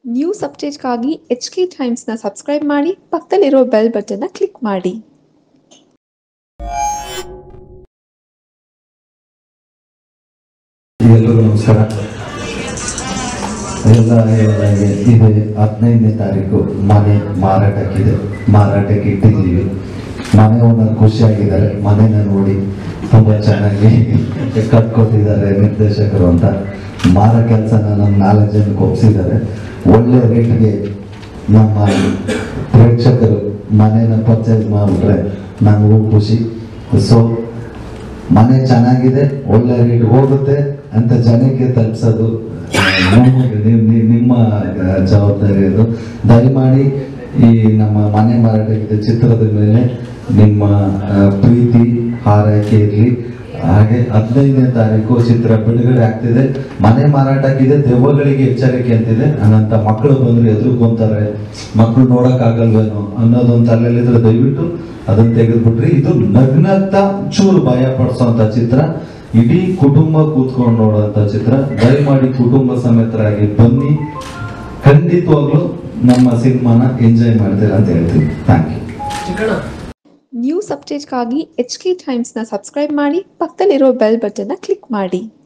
news ಅಪ್ಡೇಟ್ಗಾಗಿ H K ಟೈಮ್ಸ್ನ subscribe ಮಾಡಿ ಪಕ್ಕದಲ್ಲಿರೋ ಬೆಲ್ ಬಟನ್ನ ಕ್ಲಿಕ್ ಮಾಡಿ ಎಲ್ರಿಗೂ ನಮಸ್ಕಾರ ಎಲ್ಲ ಎಲ್ಲ ಇದೆ ಹದಿನೈದನೇ ತಾರೀಕು ಮನೆ ಮಾರಾಟಕ್ಕಿದೆ ಮಾರಾಟಕ್ಕೆ ಇಟ್ಟಿದ್ದೀವಿ ಮನೆ ಓನರ್ ಖುಷಿಯಾಗಿದ್ದಾರೆ ಮನೆನ ನೋಡಿ ತುಂಬ ಚೆನ್ನಾಗಿ ಕಟ್ಕೊಟ್ಟಿದ್ದಾರೆ ನಿರ್ದೇಶಕರು ಅಂತ ಮಾರೋ ಕೆಲಸನ ನಮ್ಮ ನಾಲ್ಕು ಜನಕ್ಕೆ ಒಪ್ಸಿದ್ದಾರೆ ಒಳ್ಳೆ ರೇಟ್ಗೆ ನಮ್ಮ ಪ್ರೇಕ್ಷಕರು ಮನೆನ ಪರ್ಚೇಸ್ ಮಾಡಿಬಿಟ್ರೆ ನಮಗೂ ಖುಷಿ ಸೊ ಮನೆ ಚೆನ್ನಾಗಿದೆ ಒಳ್ಳೆ ರೇಟ್ ಹೋಗುತ್ತೆ ಅಂತ ಜನಕ್ಕೆ ತಲುಪಿಸೋದು ಆ, ನಮಗೆ- ನಿಮ್- ನಿಮ್- ನಿಮ್ಮ ಆ, ಜವಾಬ್ದಾರಿ ಅದು ದಯಮಾಡಿ ಈ ನಮ್ಮ ಮನೆ ಮಾರಾಟಕ್ಕೆ ಚಿತ್ರದ ಮೇಲೆ ನಿಮ್ಮ ಆ, ಪ್ರೀತಿ ಹಾರೈಕೆ ಇರಲಿ ಹಾಗೆ ಹದಿನೈದನೇ ತಾರೀಕು ಚಿತ್ರ ಬಿಡುಗಡೆ ಆಗ್ತಿದೆ ಮನೆ ಮಾರಾಟಕ್ಕಿದೆ ದೆವ್ವಗಳಿಗೆ ಎಚ್ಚರಿಕೆ ಅಂತಿದೆ ಅನ್ನಂತ ಮಕ್ಕಳು ಬಂದ್ರೆ ಎದುರುಕೊಂತಾರೆ ಮಕ್ಕಳು ನೋಡಕ್ಕಾಗಲ್ವೇನೋ ಅನ್ನೋದೊಂದು ತಲೆಯಲ್ಲಿದ್ರೆ ದಯವಿಟ್ಟು ಅದನ್ನ ತೆಗೆದ್ಬಿಟ್ರಿ ಇದು ನಗ್ನತ್ತ ಚೂರು ಭಯ ಪಡಿಸೋಂತ ಚಿತ್ರ ಇಡೀ ಕುಟುಂಬ ಕೂತ್ಕೊಂಡು ನೋಡುವಂತ ಚಿತ್ರ ದಯಮಾಡಿ ಕುಟುಂಬ ಸಮೇತರಾಗಿ ಬನ್ನಿ ಖಂಡಿತವಾಗ್ಲೂ ನಮ್ಮ ಸಿನಿಮಾನ ಎಂಜಾಯ್ ಮಾಡ್ತೀರಾ ಅಂತ ಹೇಳ್ತೀನಿ ಥ್ಯಾಂಕ್ ಯು ನ್ಯೂಸ್ ಅಪ್ಡೇಟ್ಗಾಗಿ ಎಚ್ ಕೆ ಟೈಮ್ಸ್ನ ಸಬ್ಸ್ಕ್ರೈಬ್ ಮಾಡಿ ಪಕ್ಕದಲ್ಲಿರೋ ಬೆಲ್ ಬಟನ್ನ ಕ್ಲಿಕ್ ಮಾಡಿ